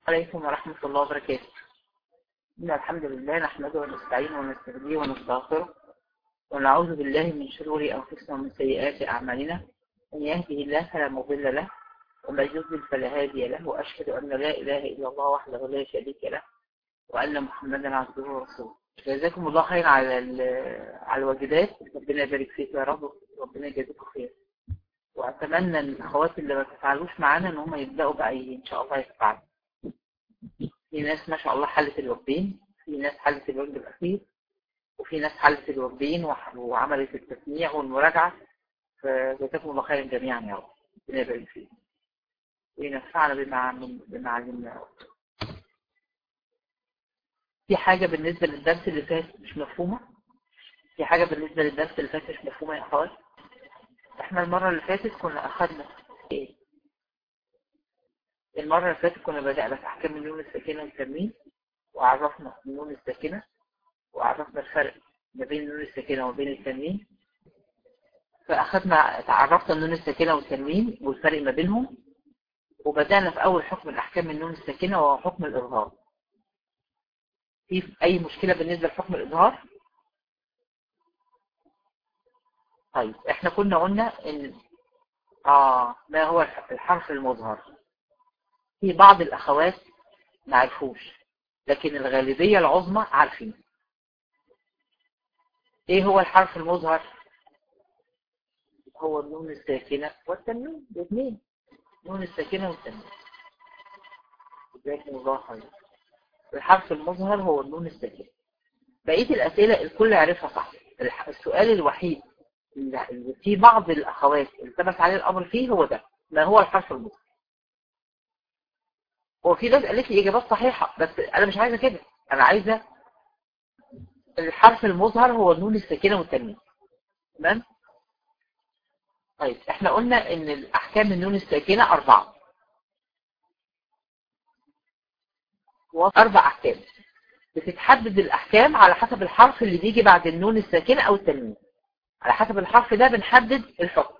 عليكم ورحمة الله وبركاته إن الحمد لله نحمده ونستعينه ونستهديه ونستغفره ونعوذ بالله من شرور أنفسنا ومن سيئات أعمالنا من يهده الله فلا مضل له ومن يضلل فلا هادي له وأشهد أن لا إله إلا الله وحده لا شريك له وأن محمدا عبده ورسوله جزاكم الله خير على على الواجبات ربنا يبارك فيك يا رب ربنا يجازيكم خير وأتمنى الأخوات اللي ما تفعلوش معانا إن هم يبدأوا بقى إن شاء الله يفعلوا في ناس ما شاء الله حلت الوجبين في ناس حلت الوجب الأخير وفي ناس حلت الوجبين وعملت التسميع والمراجعة فجزاكم الله خيرا جميعا يا رب ربنا يبارك فيك وينفعنا بما بما علمنا يا رب في حاجة بالنسبة للدرس اللي فات مش مفهومة في حاجة بالنسبة للدرس اللي فات مش مفهومة يا أخوات احنا المرة اللي فاتت كنا أخذنا ايه المرة اللي فاتت كنا بدأنا في أحكام النون الساكنة والتنوين وعرفنا النون الساكنة وعرفنا الفرق ما بين النون الساكنة وما بين التنوين فأخذنا تعرفنا النون الساكنة والتنوين والفرق ما بينهم وبدأنا في أول حكم الأحكام النون الساكنة وهو حكم الإظهار في أي مشكلة بالنسبة لحكم الإظهار طيب احنا كنا قلنا ان آه ما هو الحرف المظهر في بعض الأخوات ما عرفوش لكن الغالبية العظمى عارفين ايه هو الحرف المظهر هو النون الساكنة والتنوين الاثنين النون الساكنة والتنوين جزاكم الله خير الحرف المظهر هو النون الساكنة بقية الأسئلة الكل عرفها صح السؤال الوحيد اللي في بعض الأخوات التبس عليه الأمر فيه هو ده ما هو الحرف المظهر هو في ناس قالت لي إجابات صحيحة بس أنا مش عايزة كده أنا عايزة الحرف المظهر هو النون الساكنة والتنوين تمام طيب احنا قلنا ان الاحكام النون الساكنة اربعة اربع احكام بتتحدد الاحكام على حسب الحرف اللي بيجي بعد النون الساكنة او التنوين على حسب الحرف ده بنحدد الحكم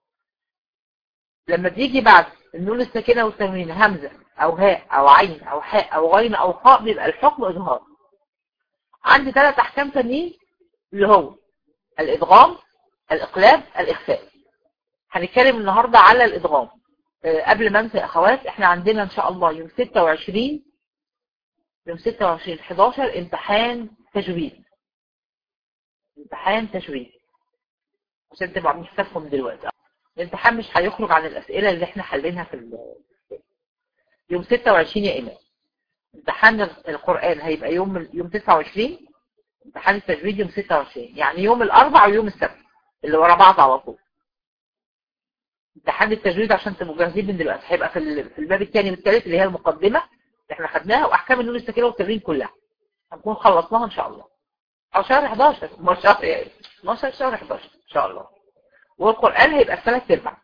لما بيجي بعد النون الساكنة والتنوين همزة او هاء او عين او حاء او غين او خاء بيبقى الحكم اظهار عندي ثلاث احكام تانيين اللي هو الادغام الاقلاب الاخفاء هنتكلم النهاردة على الادغام أه قبل ما انسى يا اخوات احنا عندنا ان شاء الله يوم 26 يوم 26 11 امتحان تجويد امتحان تجويد عشان تبقوا عاملين حسابكم دلوقتي الامتحان مش هيخرج عن الاسئله اللي احنا حلينها في يوم 26 يا ايمان امتحان القرآن هيبقى يوم يوم 29 امتحان التجويد يوم 26 يعني يوم الاربع ويوم السبت اللي ورا بعض على طول امتحان التجويد عشان تبقوا جاهزين من دلوقتي هيبقى في في الباب الثاني والثالث اللي هي المقدمه اللي احنا خدناها واحكام النون الساكنه والتمرين كلها هنكون خلصناها ان شاء الله او شهر 11 ما شهر يعني 12 شهر 11 ان شاء الله والقران هيبقى في ثلاث ارباع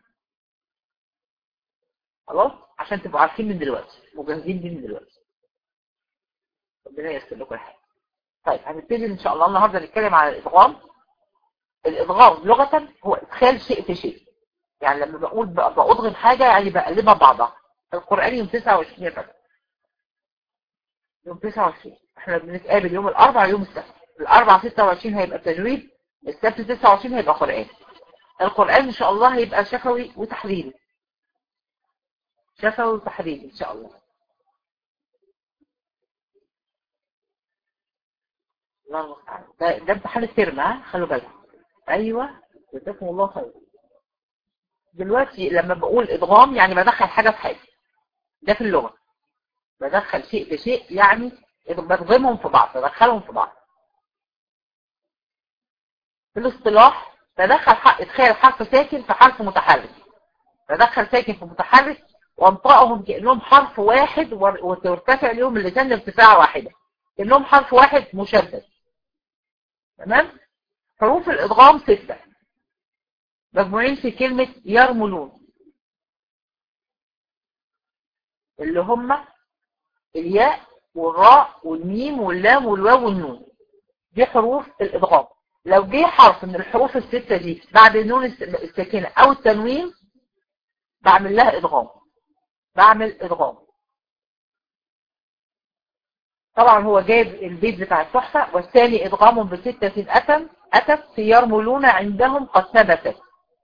خلاص عشان تبقوا عارفين من دلوقتي وجاهزين بيه من دلوقتي ربنا ييسر لكم الحال طيب هنبتدي ان شاء الله النهارده نتكلم عن الادغام الادغام لغه هو ادخال شيء في شيء يعني لما بقول بأضغم حاجة يعني بقلبها بعضها القرآن يوم 29 يا فندم يوم 29 احنا بنتقابل يوم الأربع يوم السبت الأربع 26 هيبقى تجويد السبت 29 هيبقى قرآن القرآن إن شاء الله هيبقى شفوي وتحريري شفوي وتحريري إن شاء الله الله تعالى ده, ده امتحان الترم ها خلوا بالكم ايوه جزاكم الله خير دلوقتي لما بقول ادغام يعني بدخل حاجة في حاجة ده في اللغة بدخل شيء في شيء يعني بدغمهم في بعض بدخلهم في بعض في الاصطلاح بدخل حق اتخيل حرف ساكن في حرف متحرك بدخل ساكن في متحرك وانطقهم كأنهم حرف واحد وترتفع لهم اللسان ارتفاع واحدة كأنهم حرف واحد مشدد تمام حروف الادغام ستة مجموعين في كلمة يرملون اللي هم الياء والراء والميم واللام والواو والنون دي حروف الادغام لو جه حرف من الحروف الستة دي بعد النون الساكنة او التنوين بعمل لها ادغام بعمل ادغام طبعا هو جايب البيت بتاع التحفة والثاني إدغام بستة أتم أتت في يرملون عندهم قد ثبتت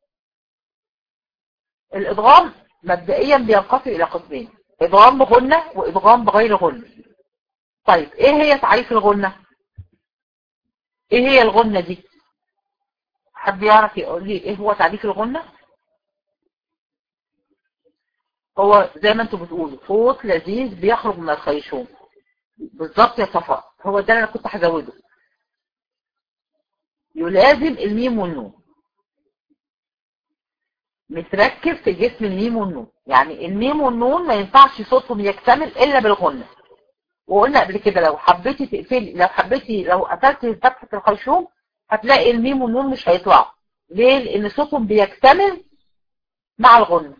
الإدغام مبدئيا بينقسم إلى قسمين إدغام بغنة وإدغام بغير غنة طيب إيه هي تعريف الغنة إيه هي الغنة دي حد يعرف يقول لي إيه هو تعريف الغنة هو زي ما انتم بتقولوا صوت لذيذ بيخرج من الخيشوم بالظبط يا صفاء هو ده اللي انا كنت هزوده يلازم الميم والنون متركب في جسم الميم والنون يعني الميم والنون ما ينفعش صوتهم يكتمل الا بالغنة وقلنا قبل كده لو حبيتي تقفلي لو حبيتي لو قفلتي فتحة الخيشوم هتلاقي الميم والنون مش هيطلعوا ليه لان صوتهم بيكتمل مع الغنة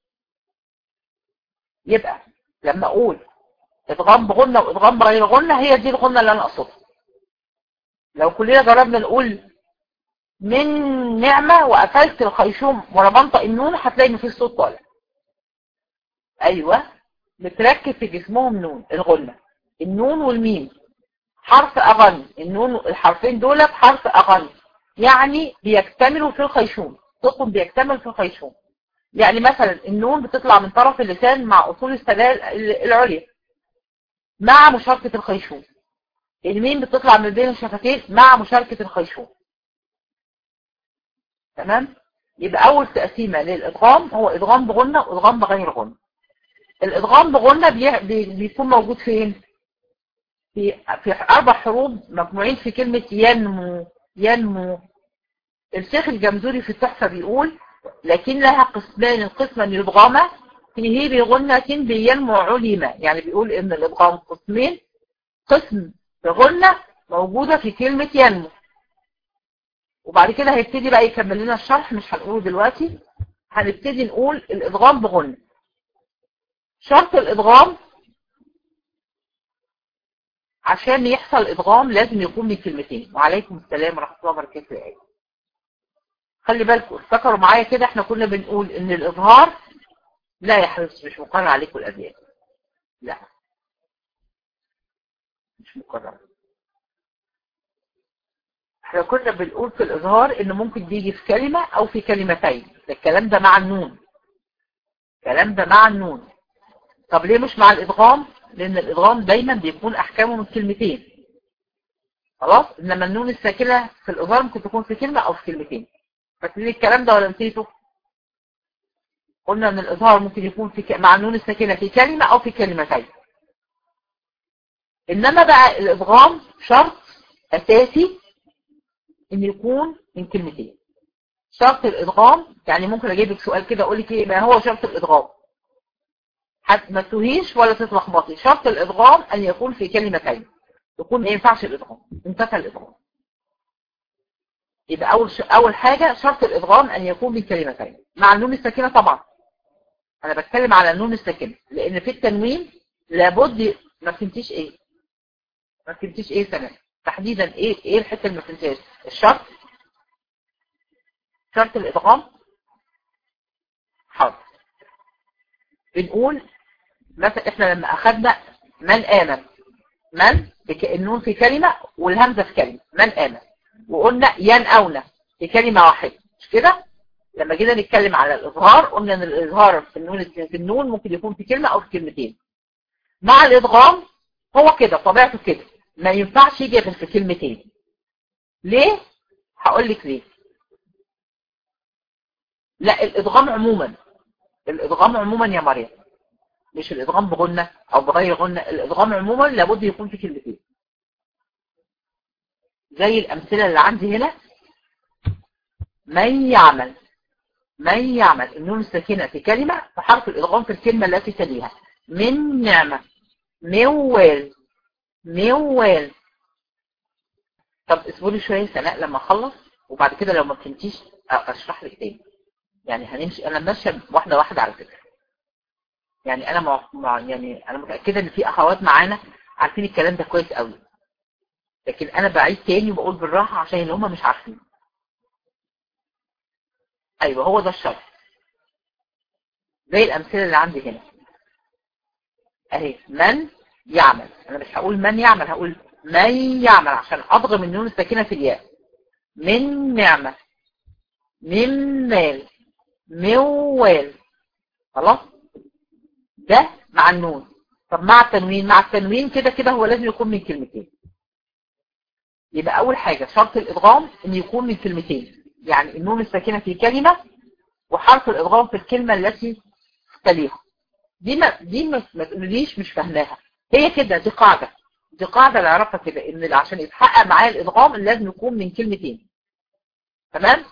يبقى لما اقول ادغام بغنة وادغام بغير غنة هي دي الغنة اللي انا اقصدها لو كلنا جربنا نقول من نعمة وقفلت الخيشوم ورا بنطق النون هتلاقي ان في صوت طالع ايوه متركب في جسمهم نون الغنة النون والميم حرف اغني النون الحرفين دول حرف اغني يعني بيكتملوا في الخيشوم صوتهم بيكتمل في الخيشوم يعني مثلا النون بتطلع من طرف اللسان مع اصول السدال العليا مع مشاركة الخيشوم الميم بتطلع من بين الشفتين مع مشاركة الخيشوم تمام يبقى اول تقسيمة للادغام هو ادغام بغنة وادغام بغير غنة الادغام بغنة بي... بي... بيكون موجود فين في في اربع حروف مجموعين في كلمة ينمو ينمو الشيخ الجمزوري في التحفة بيقول لكن لها قسمان قسما يدغم فيه بغنة بينمو علمة يعني بيقول ان الادغام قسمين قسم بغنة موجودة في كلمة ينمو وبعد كده هيبتدي بقى يكمل لنا الشرح مش هنقوله دلوقتي هنبتدي نقول الادغام بغنة شرط الادغام عشان يحصل ادغام لازم يكون من كلمتين وعليكم السلام ورحمة الله وبركاته يا خلي بالكم افتكروا معايا كده احنا كنا بنقول ان الاظهار لا يا حبيبتي مش مقرر عليكم الابيات لا مش مقرر احنا كنا بنقول في الاظهار ان ممكن بيجي في كلمة او في كلمتين ده الكلام ده مع النون الكلام ده مع النون طب ليه مش مع الادغام لان الادغام دايما بيكون احكامه من كلمتين خلاص انما النون الساكنة في الاظهار ممكن تكون في كلمة او في كلمتين فاكرين الكلام ده ولا نسيته قلنا ان الاظهار ممكن يكون في ك... مع النون الساكنة في كلمة او في كلمتين انما بقى الادغام شرط اساسي ان يكون من كلمتين شرط الادغام يعني ممكن اجيب لك سؤال كده اقول لك ايه ما هو شرط الادغام حتى ما تهيش ولا تتلخبطي شرط الادغام ان يكون في كلمتين يكون ما ينفعش الادغام انتفى الادغام يبقى اول ش... اول حاجة شرط الادغام ان يكون من كلمتين مع النون الساكنة طبعا انا بتكلم على النون الساكنة لان في التنوين لابد ما فهمتيش ايه ما فهمتيش ايه سنة تحديدا ايه ايه الحته اللي ما فهمتهاش الشرط شرط الادغام حاضر بنقول مثلا احنا لما اخذنا من امن من النون في كلمة والهمزة في كلمة من امن وقلنا ينأون في كلمة واحدة مش كده لما جينا نتكلم على الإظهار قلنا ان الإظهار في النون في النون ممكن يكون في كلمة او في كلمتين مع الإدغام هو كده طبيعته كده ما ينفعش يجي غير في كلمتين ليه هقول لك ليه لا الإدغام عموما الإدغام عموما يا مريم مش الإدغام بغنة أو بغير غنة الإدغام عموما لابد يكون في كلمتين زي الأمثلة اللي عندي هنا من يعمل من يعمل النون الساكنة في كلمة فحرف الإدغام في الكلمة التي تليها من نعمة موال موال طب اصبري شوية سناء لما اخلص وبعد كده لو ما فهمتيش اشرح لك تاني يعني هنمشي انا ماشيه واحده واحده على فكره يعني انا مع... مع يعني انا متاكده ان في اخوات معانا عارفين الكلام ده كويس قوي لكن انا بعيد تاني وبقول بالراحه عشان اللي هم مش عارفين ايوه هو ده الشرط زي الامثله اللي عندي هنا اهي من يعمل انا مش هقول من يعمل هقول من يعمل عشان اضغم النون الساكنة في الياء من نعمة من مال موال خلاص ده مع النون طب مع التنوين مع التنوين كده كده هو لازم يكون من كلمتين يبقى اول حاجة شرط الادغام ان يكون من كلمتين يعني النون الساكنة في كلمة وحرف الادغام في الكلمة التي تليها دي ما دي ما ما تقوليش مش فاهماها هي كده دي قاعدة دي قاعدة اللي اعرفها كده ان عشان يتحقق معايا الادغام لازم يكون من كلمتين تمام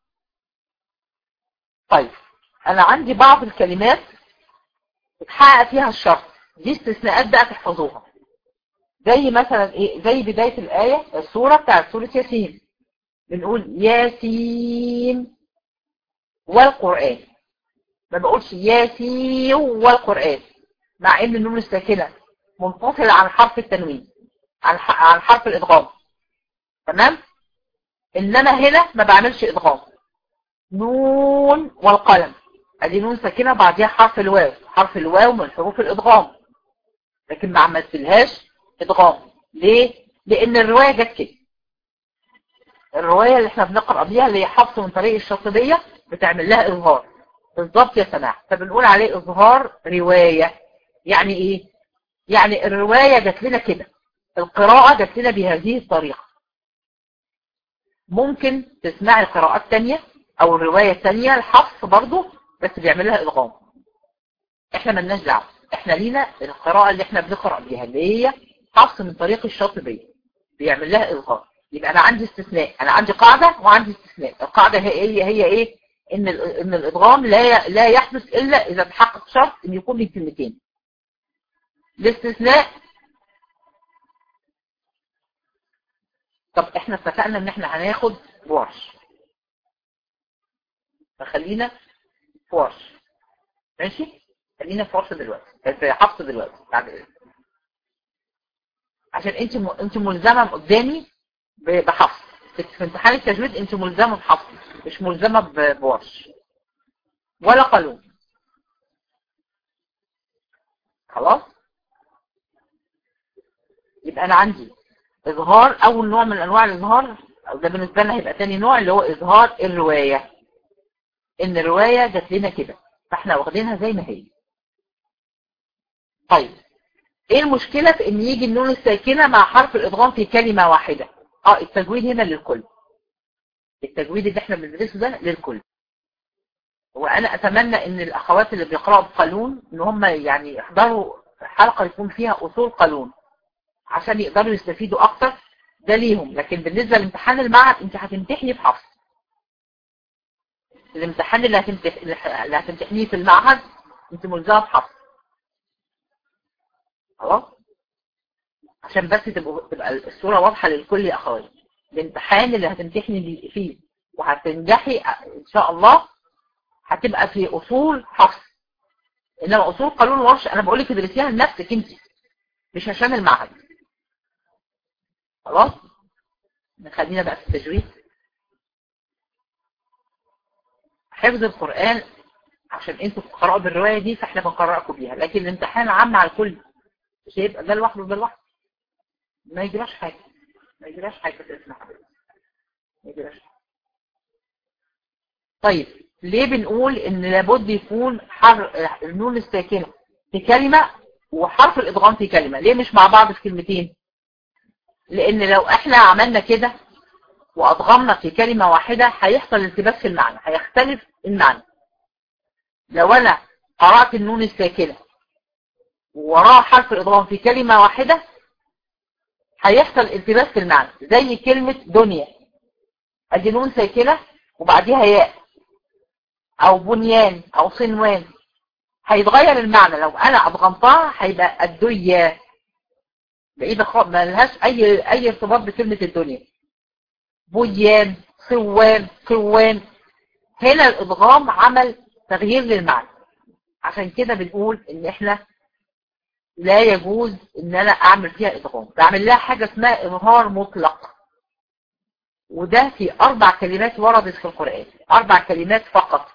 طيب انا عندي بعض الكلمات اتحقق فيها الشرط دي استثناءات بقى تحفظوها زي مثلا ايه زي بداية الآية السورة بتاعت سورة ياسين بنقول ياسين والقرآن ما بقولش ياسين والقرآن مع ان النون الساكنة منفصلة عن حرف التنوين عن عن حرف الادغام تمام انما هنا ما بعملش ادغام نون والقلم ادي نون ساكنة بعديها حرف الواو حرف الواو من حروف الادغام لكن ما عملتلهاش ادغام ليه لان الرواية جت كده الرواية اللي احنا بنقرأ بيها اللي هي حفص من طريق الشاطبية بتعمل لها اظهار بالظبط يا سماح فبنقول عليه اظهار رواية يعني ايه يعني الرواية جت لنا كده القراءة جت لنا بهذه الطريقة ممكن تسمعي قراءات تانية او الرواية التانية الحفص برضو بس بيعمل لها ادغام احنا ملناش دعوه احنا لينا القراءة اللي احنا بنقرأ بيها اللي هي حفص من طريق الشاطبية بيعمل لها اظهار يبقى انا عندي استثناء انا عندي قاعدة وعندي استثناء القاعدة هي هي, هي ايه ان ان الادغام لا لا يحدث الا اذا تحقق شرط ان يكون من كلمتين الاستثناء طب احنا اتفقنا ان احنا هناخد ورش فخلينا في ورش ماشي خلينا في ورش دلوقتي في حفص دلوقتي بعد اذنك عشان انت م... انت ملزمه قدامي بحفص في امتحان التجويد انت ملزمه بحفص مش ملزمه ب... بورش ولا قانون خلاص يبقى انا عندي اظهار اول نوع من انواع الاظهار ده بالنسبه لنا هيبقى تاني نوع اللي هو اظهار الروايه ان الروايه جات لنا كده فاحنا واخدينها زي ما هي طيب ايه المشكلة في ان يجي النون الساكنة مع حرف الادغام في كلمة واحدة اه التجويد هنا للكل التجويد اللي احنا بندرسه ده للكل وانا اتمنى ان الاخوات اللي بيقرأوا بقانون ان هم يعني يحضروا حلقة يكون فيها اصول قانون عشان يقدروا يستفيدوا اكتر ده ليهم لكن بالنسبة لامتحان المعهد انت هتمتحني في حفظ الامتحان اللي, هتمتح... اللي هتمتحنيه في المعهد انت ملزمه بحفظ خلاص عشان بس تبقى, تبقى الصورة واضحة للكل يا اخواتي الامتحان اللي هتمتحني فيه وهتنجحي ان شاء الله هتبقى في اصول حفظ انما اصول قانون ورش انا بقول لك ادرسيها لنفسك انت مش عشان المعهد خلاص خلينا بقى في التجويد حفظ القرآن عشان انتوا بتقرأوا بالرواية دي فاحنا بنقرأكم بيها لكن الامتحان عام على الكل مش هيبقى ده لوحده وده لوحده ما يجراش حاجة ما يجراش حاجة بس اسمع ما يجراش طيب ليه بنقول ان لابد يكون حر النون الساكنة في كلمة وحرف الادغام في كلمة ليه مش مع بعض في كلمتين لان لو احنا عملنا كده وأضغمنا في كلمة واحدة هيحصل التباس في المعنى هيختلف المعنى لو أنا قرأت النون الساكنة ووراه حرف الإضغام في كلمة واحدة هيحصل التباس في المعنى زي كلمة دنيا أدي نون ساكنة وبعديها ياء أو بنيان أو صنوان هيتغير المعنى لو أنا أضغمتها هيبقى الدنيا بإيد ما لهاش أي أي ارتباط بكلمة الدنيا بنيان صوان قوان هنا الادغام عمل تغيير للمعنى عشان كده بنقول ان احنا لا يجوز ان انا اعمل فيها ادغام بعمل لها حاجة اسمها اظهار مطلق وده في اربع كلمات وردت في القرآن اربع كلمات فقط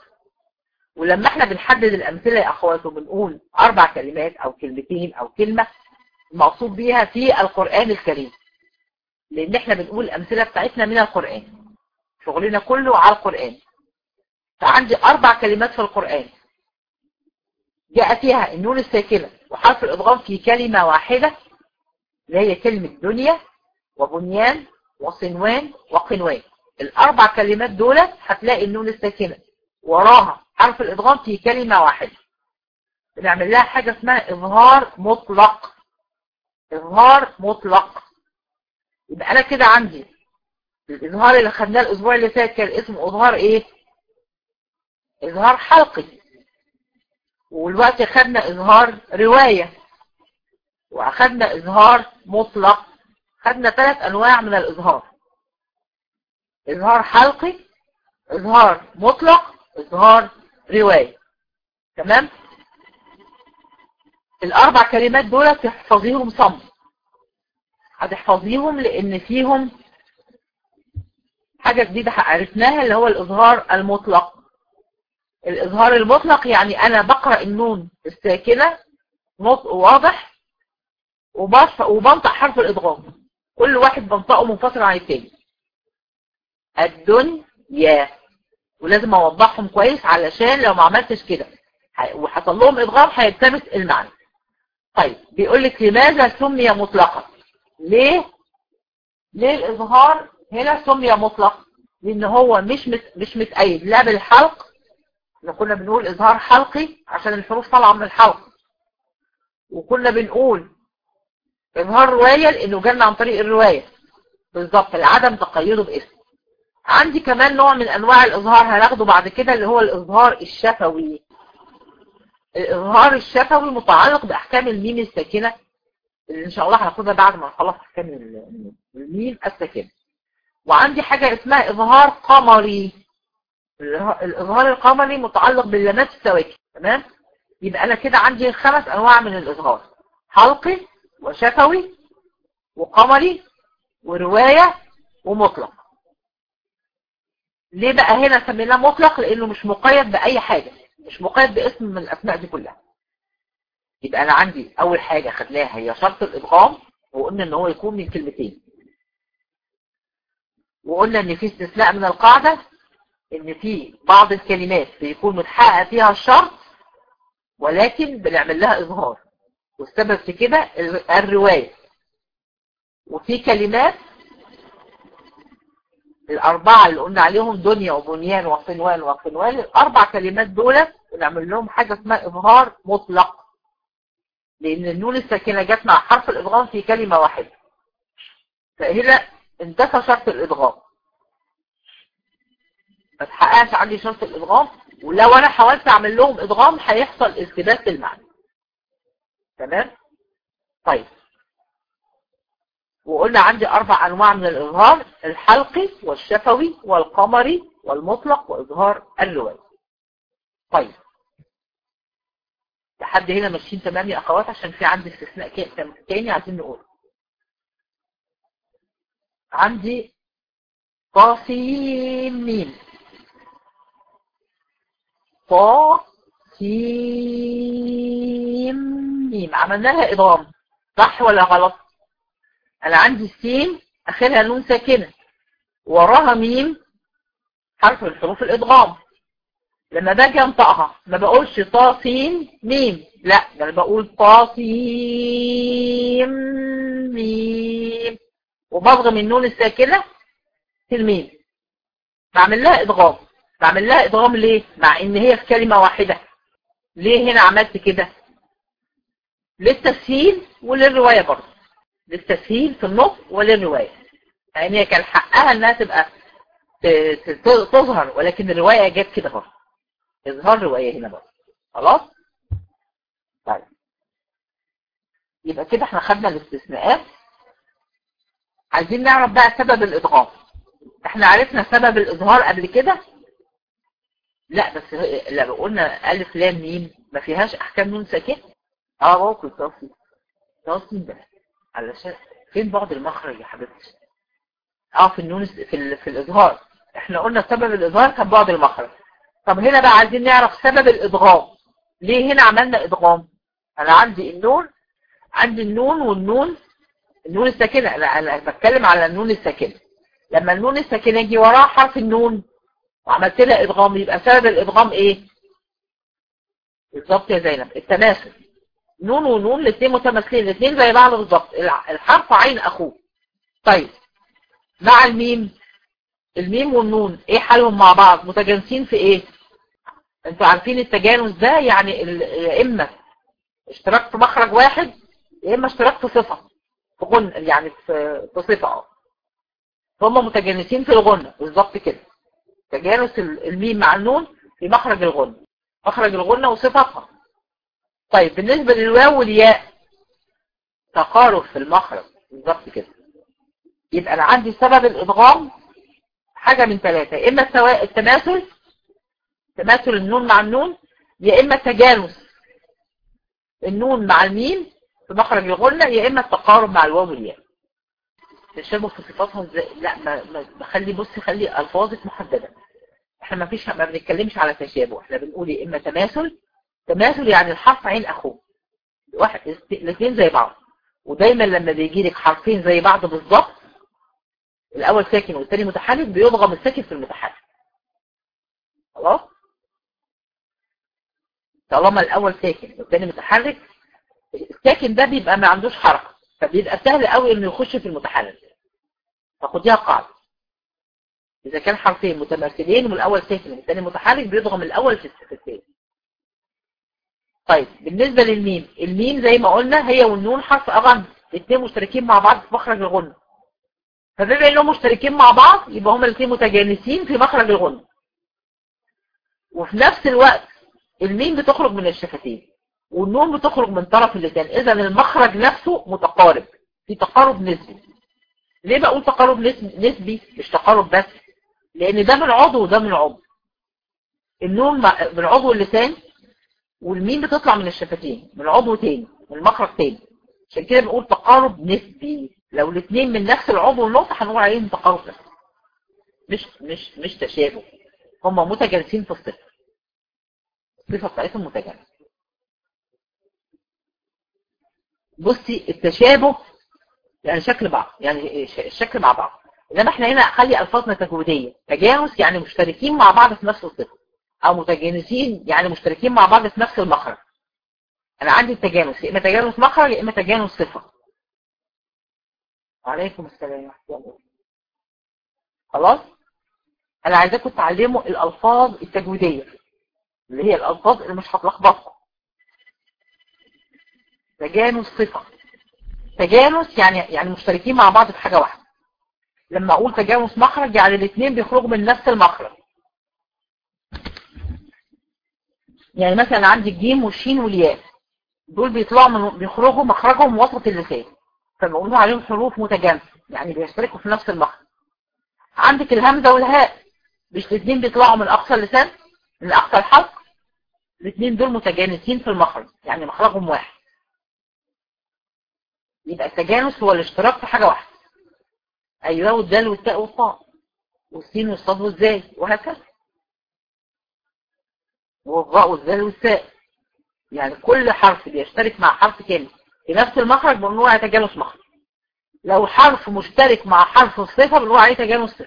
ولما احنا بنحدد الامثلة يا اخوات وبنقول اربع كلمات او كلمتين او كلمة المقصود بيها في القرآن الكريم لان احنا بنقول الامثلة بتاعتنا من القرآن شغلنا كله على القرآن فعندي اربع كلمات في القرآن جاء فيها النون الساكنة وحرف الادغام في كلمة واحدة اللي هي كلمة دنيا وبنيان وصنوان وقنوان الاربع كلمات دول هتلاقي النون الساكنة وراها حرف الادغام في كلمة واحدة بنعمل لها حاجة اسمها اظهار مطلق اظهار مطلق يبقى انا كده عندي الاظهار اللي خدناه الاسبوع اللي فات كان اسمه اظهار ايه اظهار حلقي والوقت خدنا اظهار رواية واخدنا اظهار مطلق خدنا ثلاث انواع من الاظهار اظهار حلقي اظهار مطلق اظهار رواية تمام الاربع كلمات دول تحفظيهم صم هتحفظيهم لان فيهم حاجة جديدة عرفناها اللي هو الاظهار المطلق الاظهار المطلق يعني انا بقرأ النون الساكنة نطق واضح وبنطق حرف الادغام كل واحد بنطقه منفصل عن التاني الدنيا ولازم اوضحهم كويس علشان لو ما عملتش كده وحصل لهم ادغام هيلتبس المعنى طيب بيقول لك لماذا سمي مطلقا ليه ليه الاظهار هنا سمي مطلق لان هو مش مت... مش متأيد لا بالحلق احنا كنا بنقول اظهار حلقي عشان الحروف طالعه من الحلق وكنا بنقول اظهار روايه لانه جالنا عن طريق الروايه بالظبط لعدم تقيده باسم عندي كمان نوع من انواع الاظهار هناخده بعد كده اللي هو الاظهار الشفوي الاظهار الشفوي متعلق باحكام الميم الساكنه اللي ان شاء الله هناخدها بعد ما نخلص احكام الميم الساكنه وعندي حاجه اسمها اظهار قمري الاظهار القمري متعلق باللمات السواكن تمام يبقى انا كده عندي خمس انواع من الاظهار حلقي وشفوي وقمري وروايه ومطلق ليه بقى هنا سميناه مطلق لانه مش مقيد باي حاجة مش مقيد باسم من الاسماء دي كلها يبقى انا عندي اول حاجة خدناها هي شرط الادغام وقلنا ان هو يكون من كلمتين وقلنا ان في استثناء من القاعدة ان في بعض الكلمات بيكون متحقق فيها الشرط ولكن بنعمل لها اظهار والسبب في كده الرواية وفي كلمات الأربعة اللي قلنا عليهم دنيا وبنيان وقنوان وقنوان الأربع كلمات دول بنعمل لهم حاجة اسمها إظهار مطلق لأن النون الساكنة جت مع حرف الإدغام في كلمة واحدة فهنا انتفى شرط الإدغام ما تحققش عندي شرط الإدغام ولو أنا حاولت أعمل لهم إدغام هيحصل التباس المعنى تمام طيب وقلنا عندي أربع أنواع من الإظهار الحلقي والشفوي والقمري والمطلق وإظهار الرواية طيب لحد هنا ماشيين تمام يا أخوات عشان في عندي استثناء تاني عايزين نقول عندي قاسين ميم قاسين ميم عملنا لها إضغام صح ولا غلط انا عندي السين اخرها نون ساكنة وراها ميم حرف من حروف الادغام لما باجي انطقها ما بقولش طاسين ميم لا ده انا بقول طاسين ميم وبضغم النون الساكنة في الميم بعمل لها ادغام بعمل لها ادغام ليه مع ان هي في كلمة واحدة ليه هنا عملت كده للتسهيل وللرواية برضه للتسهيل في النطق وللرواية يعني هي كان حقها انها تبقى تظهر ولكن الرواية جت كده برضه اظهار رواية هنا برضه خلاص طيب يبقى كده احنا خدنا الاستثناءات عايزين نعرف بقى سبب الادغام احنا عرفنا سبب الاظهار قبل كده لا بس لا قلنا الف لام ميم ما فيهاش احكام نون ساكن اه ممكن توصيل توصيل بس علشان فين بعد المخرج يا حبيبتي اه في النون في ال... في الاظهار احنا قلنا سبب الاظهار كان بعد المخرج طب هنا بقى عايزين نعرف سبب الادغام ليه هنا عملنا ادغام انا عندي النون عندي النون والنون النون الساكنة انا انا بتكلم على النون الساكنة لما النون الساكنة يجي وراها حرف النون وعملت لها ادغام يبقى سبب الادغام ايه بالظبط يا زينب التماثل نون ونون الاثنين متماثلين الاثنين زي بعض بالظبط الحرف عين اخوه طيب مع الميم الميم والنون ايه حالهم مع بعض متجانسين في ايه انتوا عارفين التجانس ده يعني يا اما اشتراك في مخرج واحد يا اما اشتراك في صفة في غنة يعني في صفة اه هم متجانسين في الغنة بالظبط كده تجانس الميم مع النون في مخرج الغنة مخرج الغنة وصفتها طيب بالنسبة للواو والياء تقارب في المخرج بالظبط كده يبقى انا عندي سبب الادغام حاجة من ثلاثة اما سواء التماثل تماثل النون مع النون يا اما تجانس النون مع الميم في مخرج الغنة يا اما التقارب مع الواو والياء تشابه في صفاتهم ازاي لا ما, ما بخلي بصي خلي الفاظك محدده احنا ما فيش ما بنتكلمش على تشابه احنا بنقول يا اما تماثل تماثل يعني الحرف عين اخوه واحد الاثنين زي بعض ودايما لما بيجي لك حرفين زي بعض بالظبط الاول ساكن والثاني متحرك بيضغم الساكن في المتحرك خلاص طالما الاول ساكن والثاني متحرك الساكن ده بيبقى ما عندوش حركه فبيبقى سهل قوي انه يخش في المتحرك فخديها قاعده اذا كان حرفين متماثلين والاول ساكن والثاني متحرك بيضغم الاول في الثاني طيب بالنسبة للميم الميم زي ما قلنا هي والنون حرف اغن الاثنين مشتركين مع بعض في مخرج الغنة فبما انهم مشتركين مع بعض يبقى هما الاثنين متجانسين في مخرج الغنة وفي نفس الوقت الميم بتخرج من الشفتين والنون بتخرج من طرف اللسان اذا المخرج نفسه متقارب في تقارب نسبي ليه بقول تقارب نسبي مش تقارب بس لان ده من عضو وده من عضو النون من عضو اللسان والميم بتطلع من الشفتين من عضو تاني من مخرج تاني عشان كده بنقول تقارب نسبي لو الاثنين من نفس العضو والنقطة هنقول عليهم تقارب نسبي مش مش مش تشابه هم متجانسين في الصفة الصفة بتاعتهم متجانسة بصي التشابه يعني شكل بعض يعني الشكل مع بعض انما احنا هنا خلي الفاظنا تجويديه تجانس يعني مشتركين مع بعض في نفس الصفه او متجانسين يعني مشتركين مع بعض في نفس المخرج انا عندي التجانس يا اما تجانس مخرج يا اما تجانس صفه وعليكم السلام ورحمه الله خلاص انا عايزاكم تتعلموا الالفاظ التجويديه اللي هي الالفاظ اللي مش هتلخبطكم تجانس صفه تجانس يعني يعني مشتركين مع بعض في حاجه واحده لما اقول تجانس مخرج يعني الاثنين بيخرجوا من نفس المخرج يعني مثلا عندي الجيم والشين والياء دول بيطلعوا من بيخرجوا مخرجهم وسط اللسان فبقولوا عليهم حروف متجانسه يعني بيشتركوا في نفس المخرج عندك الهمزه والهاء مش الاثنين بيطلعوا من اقصى اللسان من اقصى الحلق الاثنين دول متجانسين في المخرج يعني مخرجهم واحد يبقى التجانس هو الاشتراك في حاجه واحده ايوه والدال والتاء والطاء والسين والصاد والزاي وهكذا والراء والذال والساء يعني كل حرف بيشترك مع حرف تاني في نفس المخرج بنقول عليه تجانس مخرج لو حرف مشترك مع حرف الصفة بنقول عليه تجانس صفة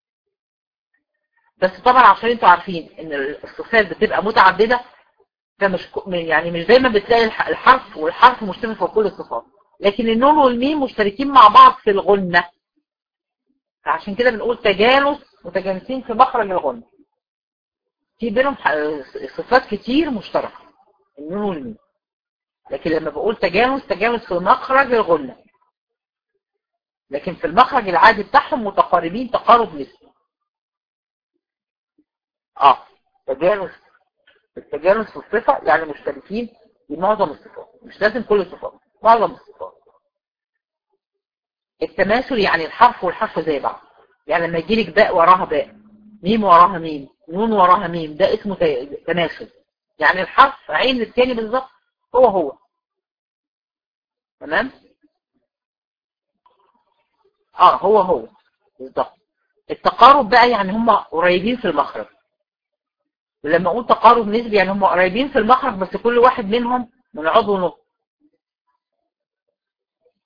بس طبعا عشان انتوا عارفين ان الصفات بتبقى متعددة فمش يعني مش دايما بتلاقي الحرف والحرف مشترك في كل الصفات لكن النون والميم مشتركين مع بعض في الغنة فعشان كده بنقول تجانس متجانسين في مخرج الغنة في بينهم صفات كتير مشتركة النون والميم لكن لما بقول تجانس تجانس في مخرج الغنة لكن في المخرج العادي بتاعهم متقاربين تقارب نسبي اه تجانس التجانس في الصفة يعني مشتركين في معظم الصفات مش لازم كل الصفات معظم الصفات التماثل يعني الحرف والحرف زي بعض يعني لما يجيلك باء وراها باء ميم وراها ميم نون وراها ميم ده اسمه تماثل يعني الحرف عين الثاني بالظبط هو هو تمام اه هو هو بالظبط التقارب بقى يعني هم قريبين في المخرج ولما اقول تقارب نسبي يعني هم قريبين في المخرج بس كل واحد منهم من عضو نقط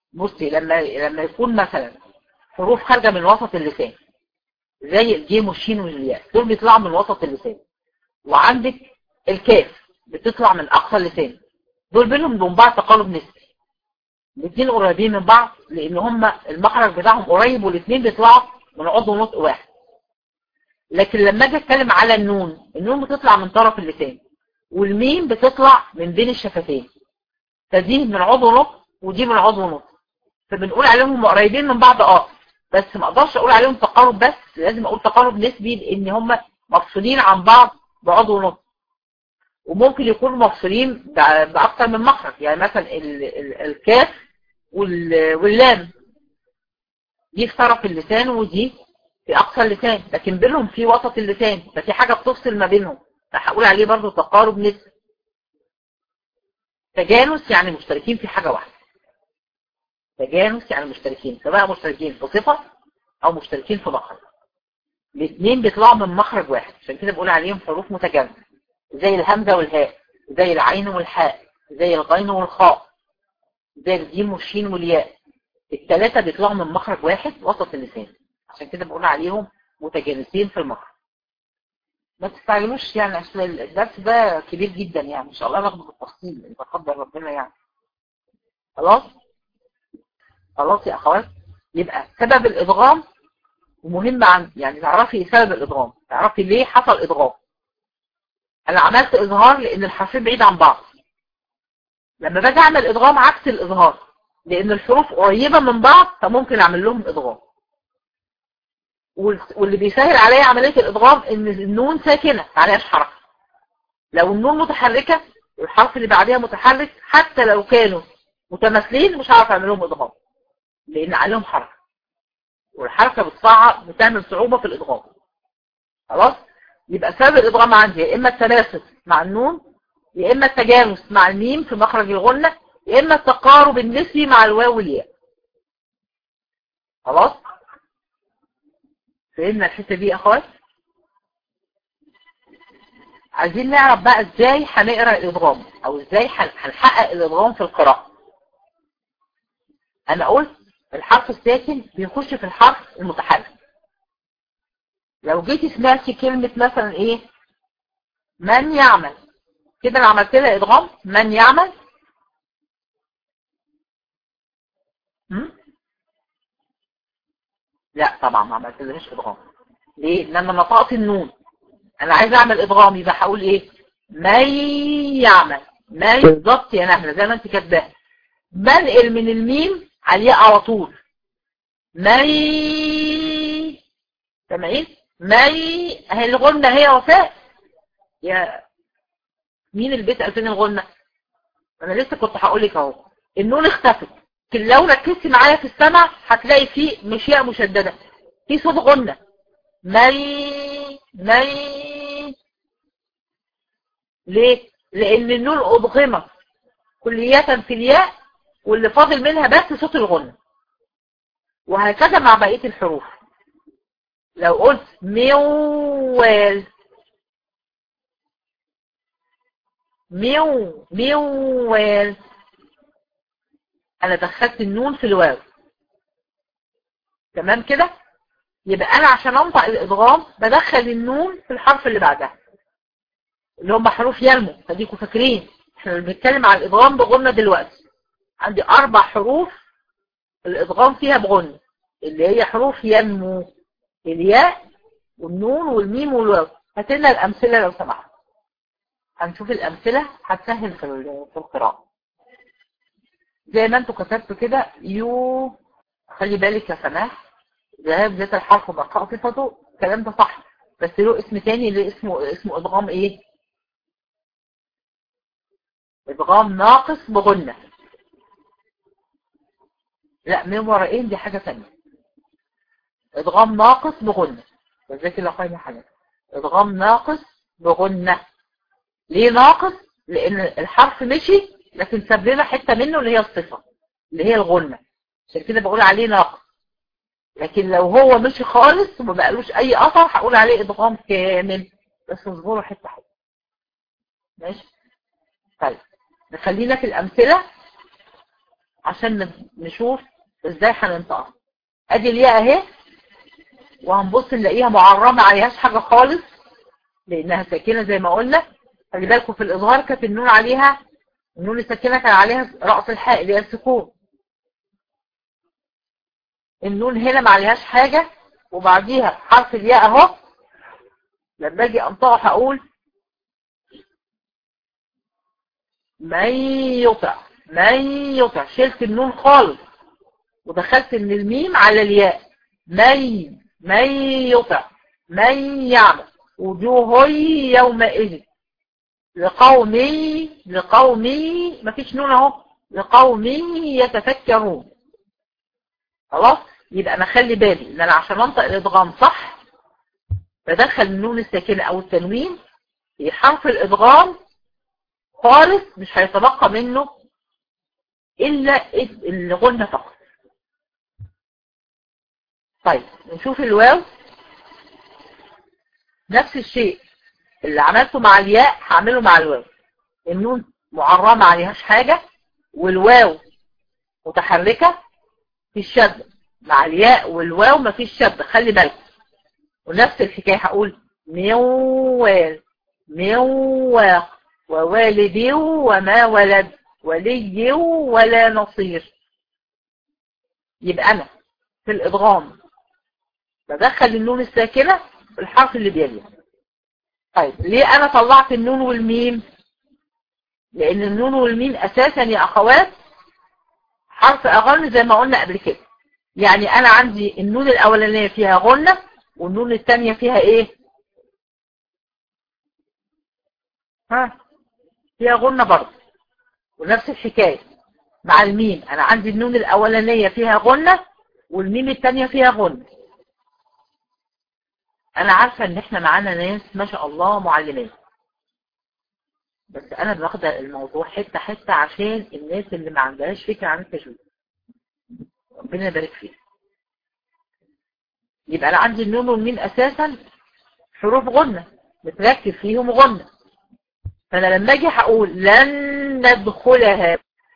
بصي لما لما يكون مثلا حروف خارجة من وسط اللسان زي الجيم والشين والياء دول بيطلعوا من وسط اللسان وعندك الكاف بتطلع من اقصى اللسان دول بينهم وبين بعض تقارب نسبي الاثنين قريبين من بعض لان هما المخرج بتاعهم قريب والاثنين بيطلعوا من عضو نطق واحد لكن لما اجي اتكلم على النون النون بتطلع من طرف اللسان والميم بتطلع من بين الشفتين فدي من عضو نطق ودي من عضو نطق فبنقول عليهم قريبين من بعض اه بس ما اقدرش اقول عليهم تقارب بس لازم اقول تقارب نسبي لان هم مفصولين عن بعض بعضو نطق وممكن يكونوا مفصولين باكثر من مخرج يعني مثلا ال ال الكاف واللام دي في طرف اللسان ودي في اقصى اللسان لكن بينهم في وسط اللسان ففي حاجه بتفصل ما بينهم فهقول عليه برضو تقارب نسبي تجانس يعني مشتركين في حاجه واحده تجانس يعني مشتركين سواء مشتركين في صفة او مشتركين في مخرج الاثنين بيطلعوا من مخرج واحد عشان كده بقول عليهم حروف متجانسة زي الهمزة والهاء زي العين والحاء زي الغين والخاء زي الجيم والشين والياء الثلاثة بيطلعوا من مخرج واحد وسط اللسان عشان كده بقول عليهم متجانسين في المخرج ما تستعجلوش يعني اصل الدرس ده كبير جدا يعني ان شاء الله ناخده بالتفصيل ان قدر ربنا يعني خلاص خلاص يا اخوات يبقى سبب الادغام ومهم عن يعني تعرفي سبب الادغام تعرفي ليه حصل ادغام انا عملت اظهار لان الحرفين بعيد عن بعض لما باجي اعمل ادغام عكس الاظهار لان الحروف قريبه من بعض فممكن اعمل لهم ادغام واللي بيسهل عليا عمليه الادغام ان النون ساكنه عليهاش حركه لو النون متحركه والحرف اللي بعدها متحرك حتى لو كانوا متماثلين مش هعرف اعمل لهم ادغام لان عليهم حركة والحركة بتصعب بتعمل صعوبة في الادغام خلاص يبقى سبب الادغام عندي يا اما التناسق مع النون يا اما التجانس مع الميم في مخرج الغنة يا اما التقارب النسبي مع الواو والياء خلاص فهمنا الحته دي يا اخوات عايزين نعرف بقى ازاي هنقرا الادغام او ازاي هنحقق الادغام في القراءه انا قلت الحرف الساكن بيخش في الحرف المتحرك لو جيتي سمعتي كلمة مثلا ايه من يعمل كده انا عملت لها ادغام من يعمل هم؟ لا طبعا ما عملت لهاش ادغام ليه لان انا نطقت النون انا عايز اعمل ادغام يبقى هقول ايه من يعمل من بالظبط يا نهله زي ما انت كاتباها بنقل من الميم على الياء على طول مي سامعين مي اهي الغنة هي وفاء يا مين اللي بيسأل فين الغنة انا لسه كنت هقول لك اهو النون اختفت لكن لو ركزتي معايا في السمع هتلاقي فيه مش ياء مشددة في صوت غنة مي مي ليه لان النون اضغمت كلية في الياء واللي فاضل منها بس صوت الغنة وهكذا مع بقية الحروف لو قلت ميوال ميو ميوال انا دخلت النون في الواو تمام كده يبقى انا عشان انطق الادغام بدخل النون في الحرف اللي بعدها اللي هم حروف يلمو خليكم فاكرين احنا بنتكلم على الادغام بغنة دلوقتي عندي اربع حروف الادغام فيها بغنة اللي هي حروف ينمو الياء والنون والميم والواو هات لنا الامثله لو سمحت هنشوف الامثله هتسهل في في القراءه زي ما انتوا كتبتوا كده يو خلي بالك يا سماح ذهاب ذات الحرف وبقاء صفته الكلام ده صح بس له اسم تاني اللي اسمه اسمه ادغام ايه ادغام ناقص بغنة لا من ورائين دي حاجة ثانيه ادغام ناقص بغنة وذلك الله خير حاجة ادغام ناقص بغنة ليه ناقص لان الحرف مشي لكن ساب لنا حتة منه اللي هي الصفة اللي هي الغنة عشان كده بقول عليه ناقص لكن لو هو مشي خالص وما بقالوش اي اثر هقول عليه ادغام كامل بس اصبروا حتة حتة ماشي طيب نخلينا في الامثلة عشان نشوف ازاي هننطقها ادي الياء اهي وهنبص نلاقيها معرمه ما عليهاش حاجه خالص لانها ساكنه زي ما قلنا خلي بالكم في الاظهار كانت النون عليها النون الساكنه كان عليها راس الحاء اللي هي السكون النون هنا ما عليهاش حاجه وبعديها حرف الياء اهو لما اجي انطقه هقول من يطع من يطع شلت النون خالص ودخلت من الميم على الياء من من يطع من يعمل وجوه يومئذ لقومي لقومي مفيش نون اهو لقومي يتفكرون خلاص يبقى انا خلي بالي ان انا عشان انطق الادغام صح بدخل النون الساكنه او التنوين في حرف الادغام خالص مش هيتبقى منه الا الغنه فقط طيب نشوف الواو نفس الشيء اللي عملته مع الياء هعمله مع الواو النون معرمه ما عليهاش حاجه والواو متحركه في الشد مع الياء والواو مفيش شد خلي بالك ونفس الحكايه هقول موال مواق ووالد وما ولد ولي ولا نصير يبقى انا في الادغام بدخل النون الساكنه في الحرف اللي بيليه طيب ليه انا طلعت النون والميم لان النون والميم اساسا يا اخوات حرف اغن زي ما قلنا قبل كده يعني انا عندي النون الاولانيه فيها غنه والنون الثانيه فيها ايه ها فيها غنه برضه ونفس الحكايه مع الميم انا عندي النون الاولانيه فيها غنه والميم الثانيه فيها غنه انا عارفه ان احنا معانا ناس ما شاء الله معلمات بس انا باخد الموضوع حته حته عشان الناس اللي ما عندهاش فكره عن التجويد ربنا يبارك فيها يبقى انا عندي النون والميم اساسا حروف غنة متركب فيهم غنة فانا لما اجي هقول لن ندخلها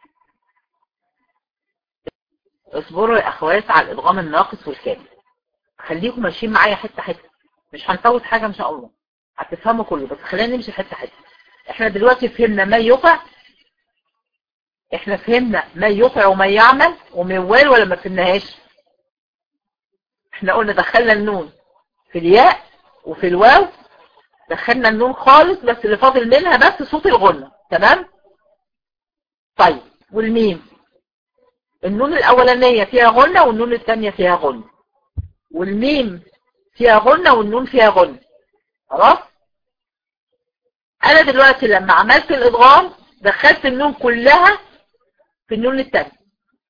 اصبروا يا اخوات على الادغام الناقص والكامل خليكم ماشيين معايا حته حته مش هنفوت حاجه ان شاء الله هتفهموا كله بس خلينا نمشي حته حته احنا دلوقتي فهمنا ما يطع احنا فهمنا ما يطع وما يعمل وموال ولا ما فهمناهاش احنا قلنا دخلنا النون في الياء وفي الواو دخلنا النون خالص بس اللي فاضل منها بس صوت الغنة تمام طيب والميم النون الاولانية فيها غنة والنون الثانية فيها غنة والميم فيها غنة والنون فيها غنة خلاص انا دلوقتي لما عملت الادغام دخلت النون كلها في النون الثانيه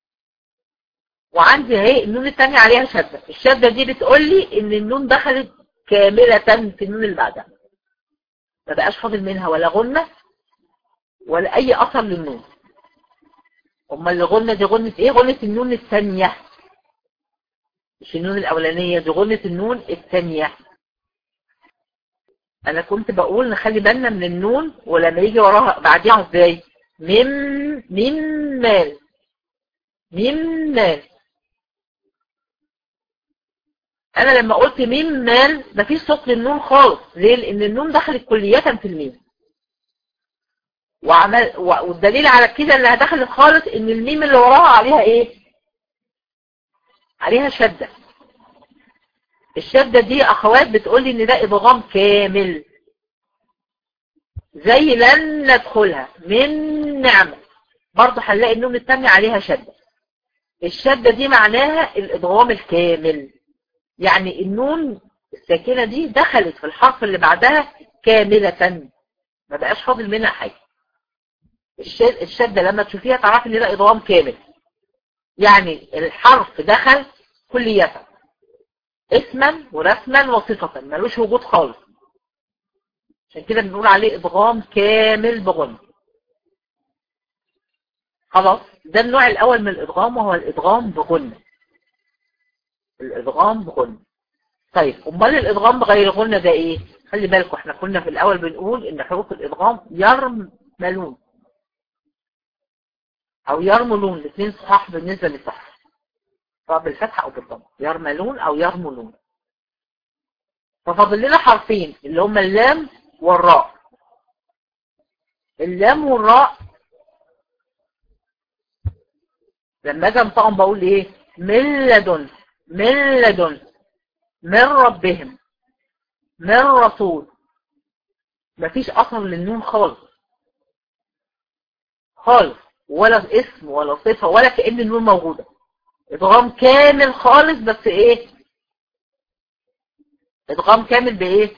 وعندي اهي النون الثانيه عليها شده الشده دي بتقول لي ان النون دخلت كامله في النون اللي بعدها ما بقاش فاضل منها ولا غنه ولا اي اثر للنون امال الغنه دي غنه ايه غنه النون الثانيه مش النون الاولانيه دي غنه النون الثانيه انا كنت بقول نخلي بالنا من النون ولما يجي وراها بعديها ازاي مم مم مال مم مال انا لما قلت ميم مال مفيش صوت للنون خالص ليه لان النون دخلت كلية في الميم وعمل والدليل على كده انها دخلت خالص ان الميم اللي وراها عليها ايه عليها شدة الشدة دي اخوات بتقولي ان ده ادغام كامل زي لن ندخلها من نعمة برضه هنلاقي النون التانية عليها شدة الشدة دي معناها الادغام الكامل يعني النون الساكنة دي دخلت في الحرف اللي بعدها كاملة ما بقاش فاضل منها حاجة الشدة لما تشوفيها تعرفي ان ده ادغام كامل يعني الحرف دخل كلية اسما ورسما وصفة ملوش وجود خالص عشان كده بنقول عليه ادغام كامل بغن خلاص ده النوع الاول من الادغام وهو الادغام بغن الادغام بغن طيب امال الادغام بغير غنة ده ايه خلي بالكم احنا كنا في الاول بنقول ان حروف الادغام يرملون او يرملون الاثنين صح بالنسبة للصح سواء بالفتحة او بالضم يرملون او يرملون ففاضل لنا حرفين اللي هما اللام والراء اللام والراء لما اجي انطقهم بقول ايه من لدن من لدن من ربهم من رسول مفيش اثر للنون خالص خالص ولا اسم ولا صفة ولا كأن النون موجودة ادغام كامل خالص بس ايه ادغام كامل بايه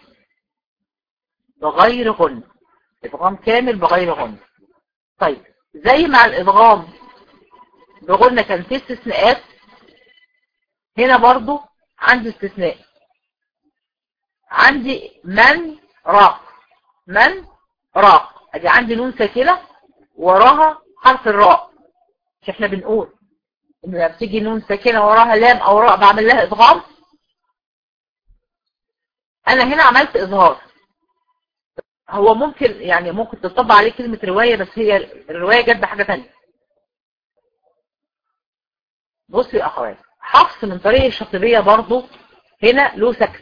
بغير غن ادغام كامل بغير غن طيب زي مع الادغام بغنى كان في استثناءات هنا برضو عندي استثناء عندي من راق من راق ادي عندي نون ساكنه وراها حرف الراء مش احنا بنقول ان لما بتيجي نون ساكنه وراها لام او راء بعمل لها ادغام انا هنا عملت اظهار هو ممكن يعني ممكن تطبق عليه كلمة رواية بس هي الرواية جت بحاجة تانية بصي يا اخوات حفص من طريق الشاطبية برضو هنا له سكت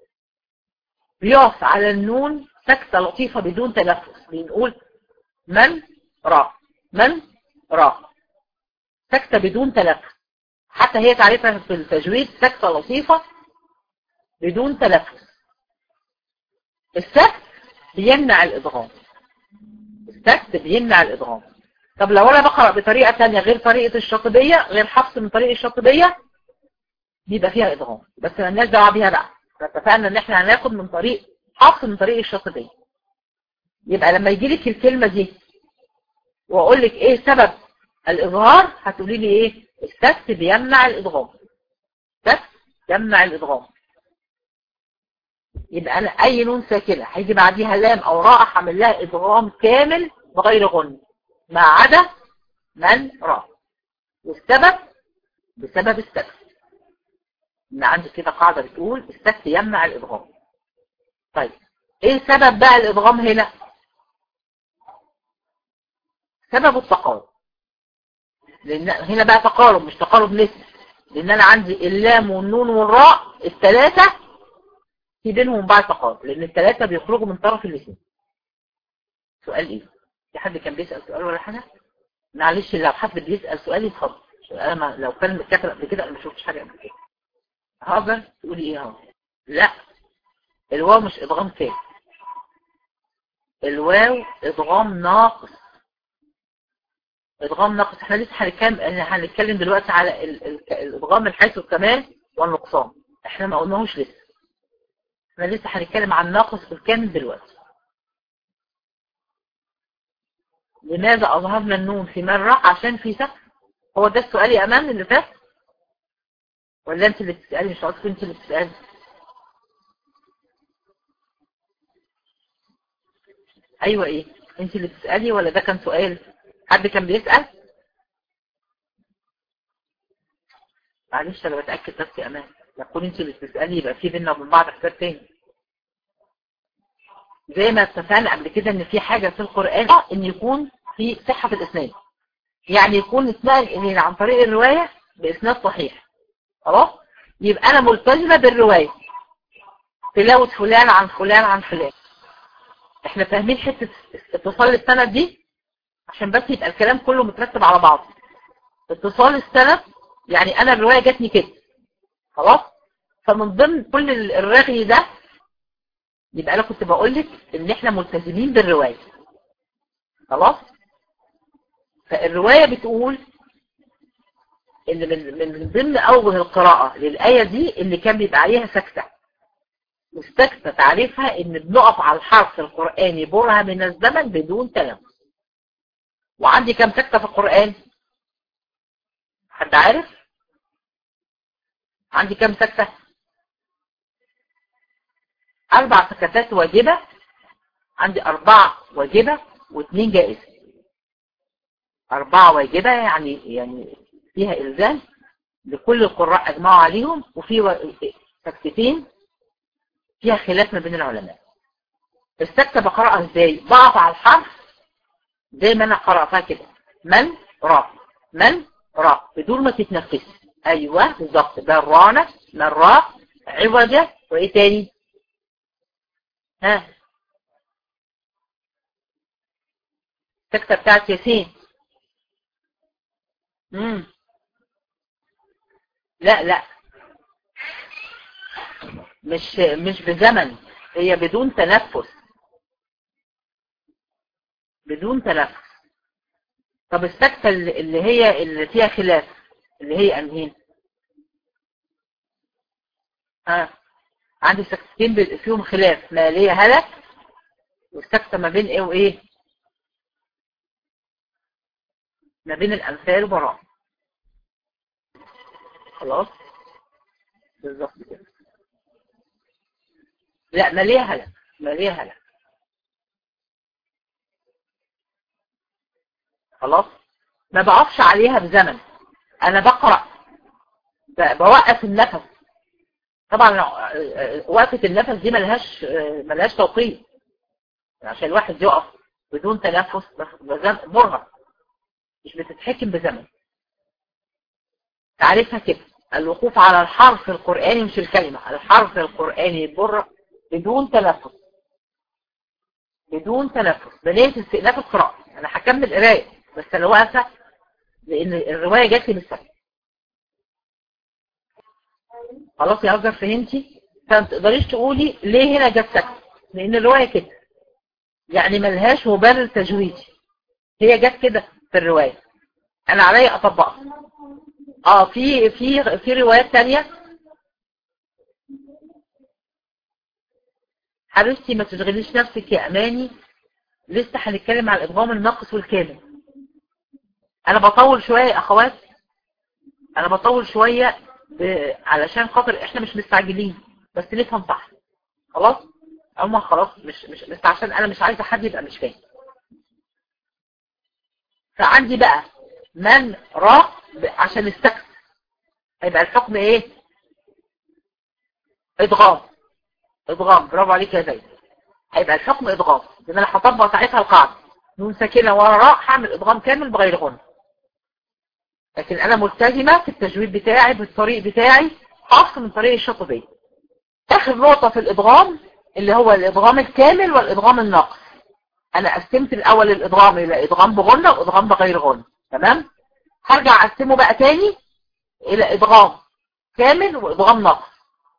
بيقف على النون سكتة لطيفة بدون تنفس بنقول من را من را سكتة بدون تنفس حتى هي تعرفها في التجويد سكتة لطيفة بدون تنفس السكت بيمنع الادغام السكت بيمنع الادغام طب لو انا بقرأ بطريقة تانية غير طريقة الشاطبية غير حفص من طريق الشاطبية بيبقى فيها ادغام بس مالناش دعوه بيها بقى اتفقنا ان احنا هناخد من طريق حفص من طريق الشاطبية يبقى لما يجي لك الكلمة دي واقول لك ايه سبب الاظهار هتقولي لي ايه السكت بيمنع الادغام السكت يمنع الادغام يبقى انا اي نون ساكنه هيجي بعديها لام او راء هعمل لها ادغام كامل بغير غن ما عدا من راء والسبب بسبب السكت ان عندي كده قاعده بتقول السكت يمنع الادغام طيب ايه سبب بقى الادغام هنا سبب التقارب لان هنا بقى تقارب مش تقارب نسبي لان انا عندي اللام والنون والراء الثلاثه في بينهم بعض تقارب لان الثلاثه بيخرجوا من طرف اللسان سؤال ايه في حد كان بيسال سؤال ولا حاجه معلش لو حد بيسال سؤال يتفضل انا ما لو كان متكتب قبل كده انا ما شفتش حاجه قبل كده هاجر تقولي ايه اهو لا الواو مش ادغام كامل الواو ادغام ناقص ادغام ناقص احنا لسه هنتكلم هنتكلم دلوقتي على الادغام من حيث الكمال والنقصان احنا ما قلناهوش لسه احنا لسه هنتكلم عن ناقص بالكامل دلوقتي لماذا اظهرنا النون في مرة عشان في سقف هو ده السؤال يا امان اللي فات ولا انت اللي بتسألي مش عارف انت اللي بتسألي ايوه ايه انت اللي بتسألي ولا ده كان سؤال حد كان بيسأل معلش انا بتأكد بس يا امان لو انت اللي بتسألي يبقى في بينا وبين بعض حساب تاني زي ما اتفقنا قبل كده ان في حاجة في القرآن ان يكون في صحة الاسناد يعني يكون اسناد عن طريق الرواية باسناد صحيح خلاص يبقى انا ملتزمة بالرواية تلاوة فلان عن فلان عن فلان احنا فاهمين حتة اتصال السند دي عشان بس يبقى الكلام كله مترتب على بعض اتصال السند يعني انا الرواية جاتني كده خلاص فمن ضمن كل الرغي ده يبقى انا كنت بقول لك ان احنا ملتزمين بالرواية خلاص فالرواية بتقول ان من من ضمن اوجه القراءة للآية دي اللي كان بيبقى عليها سكتة والسكتة تعريفها ان بنقف على الحرف القرآني برهة من الزمن بدون تنفس وعندي كم سكتة في القرآن حد عارف عندي كم سكتة اربع سكتات واجبة عندي اربعة واجبة واثنين جائزة اربعة واجبة يعني يعني فيها الزام لكل القراء اجمعوا عليهم وفي سكتتين فيها خلاف ما بين العلماء السكتة بقرأها ازاي بقف على الحرف زي ما انا قرأتها كده من را من را بدون ما تتنفس ايوه بالظبط ده الرانة من را عوجة وايه تاني ها السكتة بتاعت ياسين مم. لا لا مش مش بزمن هي بدون تنفس بدون تنفس طب السكتة اللي هي اللي فيها خلاف اللي هي انهين ها عندي سكتتين فيهم خلاف ما ليه هلك والسكتة ما بين ايه وايه ما بين الامثال وبراء خلاص بالظبط كده لا ما ليه هلك ما ليه هلك خلاص ما بقفش عليها بزمن انا بقرأ بوقف النفس طبعا وقفة النفس دي ملهاش ملهاش توقيت عشان الواحد يقف بدون تنفس مرهق مش بتتحكم بزمن تعرفها كده الوقوف على الحرف القرآني مش الكلمة الحرف القرآني بر بدون تنفس بدون تنفس بنية استئناف القراءة انا هكمل قرايه بس انا واقفه لان الروايه جات لي بالسبب خلاص يا هاجر فهمتي فما تقدريش تقولي ليه هنا جت سكت لان الروايه كده يعني ملهاش مبرر تجويدي هي جت كده في الروايه انا عليا اطبقها اه في في في روايات تانية حبيبتي ما تشغليش نفسك يا اماني لسه هنتكلم على الادغام الناقص والكامل انا بطول شويه يا اخوات انا بطول شويه ب... علشان خاطر احنا مش مستعجلين بس نفهم صح خلاص اما خلاص مش مش بس عشان انا مش عايزه حد يبقى مش فاهم فعندي بقى من را عشان السكت هيبقى الحكم ايه ادغام ادغام برافو عليك يا زيد هيبقى الحكم ادغام لان انا هطبق ساعتها القاعده نون ساكنه ورا راء هعمل ادغام كامل بغير غنى لكن انا ملتزمه في التجويد بتاعي بالطريق بتاعي خاص من طريق الشاطبيه اخر نقطه في الادغام اللي هو الادغام الكامل والادغام الناقص انا قسمت الاول الادغام الى ادغام بغنى وادغام بغير غنى تمام هرجع اقسمه بقى تاني الى ادغام كامل وادغام ناقص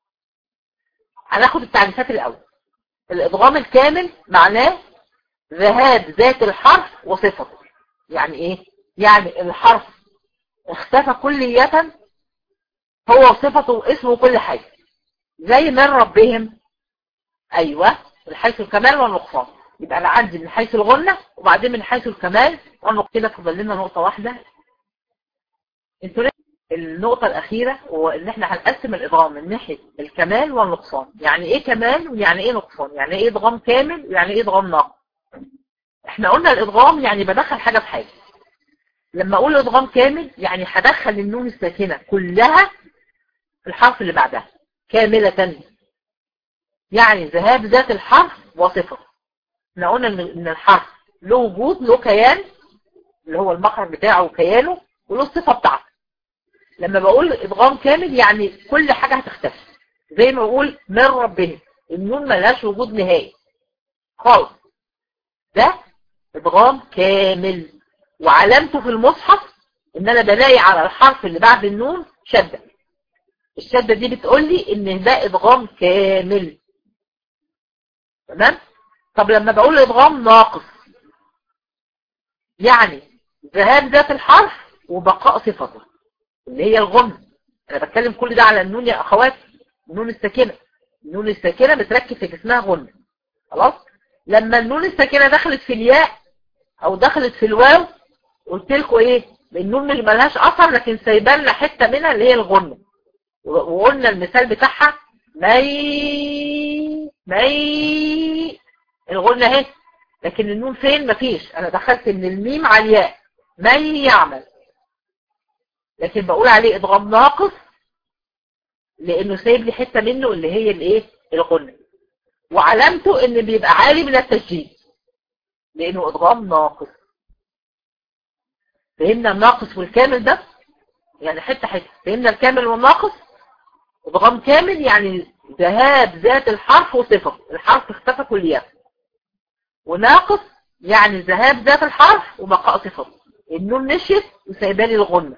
هناخد التعريفات الاول الادغام الكامل معناه ذهاب ذات الحرف وصفته يعني ايه يعني الحرف اختفى كلية هو صفته واسمه وكل حاجة زي من ربهم ايوه من حيث الكمال والنقصان يبقى انا عندي من حيث الغنة وبعدين من حيث الكمال والنقصان كده فضل لنا نقطة واحدة انتوا النقطة الأخيرة هو إن إحنا هنقسم الإدغام من ناحية الكمال والنقصان يعني إيه كمال ويعني إيه نقصان يعني إيه إدغام كامل ويعني إيه إدغام ناقص إحنا قلنا الإدغام يعني بدخل حاجة في حاجة لما أقول إدغام كامل يعني هدخل النون الساكنة كلها في الحرف اللي بعدها كاملة يعني ذهاب ذات الحرف وصفة إحنا قلنا إن الحرف له وجود له كيان اللي هو المخرج بتاعه وكيانه وله الصفة بتاعته لما بقول ادغام كامل يعني كل حاجة هتختفي زي ما بقول من ربنا النون ملهاش وجود نهائي خالص ده ادغام كامل وعلامته في المصحف ان انا بلاقي على الحرف اللي بعد النون شدة الشدة دي بتقول لي ان ده ادغام كامل تمام طب لما بقول ادغام ناقص يعني ذهاب ذات الحرف وبقاء صفته اللي هي الغنة انا بتكلم كل ده على النون يا اخوات النون الساكنة النون الساكنة بتركز في جسمها غنة خلاص لما النون الساكنة دخلت في الياء او دخلت في الواو قلت لكم ايه النون مش ملهاش اثر لكن سايبان لنا حته منها اللي هي الغنة وقلنا المثال بتاعها مي مي الغنة اهي لكن النون فين مفيش انا دخلت من الميم على الياء مي يعمل لكن بقول عليه ادغام ناقص لانه سايب لي حته منه اللي هي الايه الغنه وعلامته ان بيبقى عالي من التسجيل لانه ادغام ناقص فهمنا الناقص والكامل ده يعني حتة حتة فهمنا الكامل والناقص ادغام كامل يعني ذهاب ذات الحرف وصفة الحرف اختفى كليا وناقص يعني ذهاب ذات الحرف وبقاء صفة النون نشف وسايبالي الغنة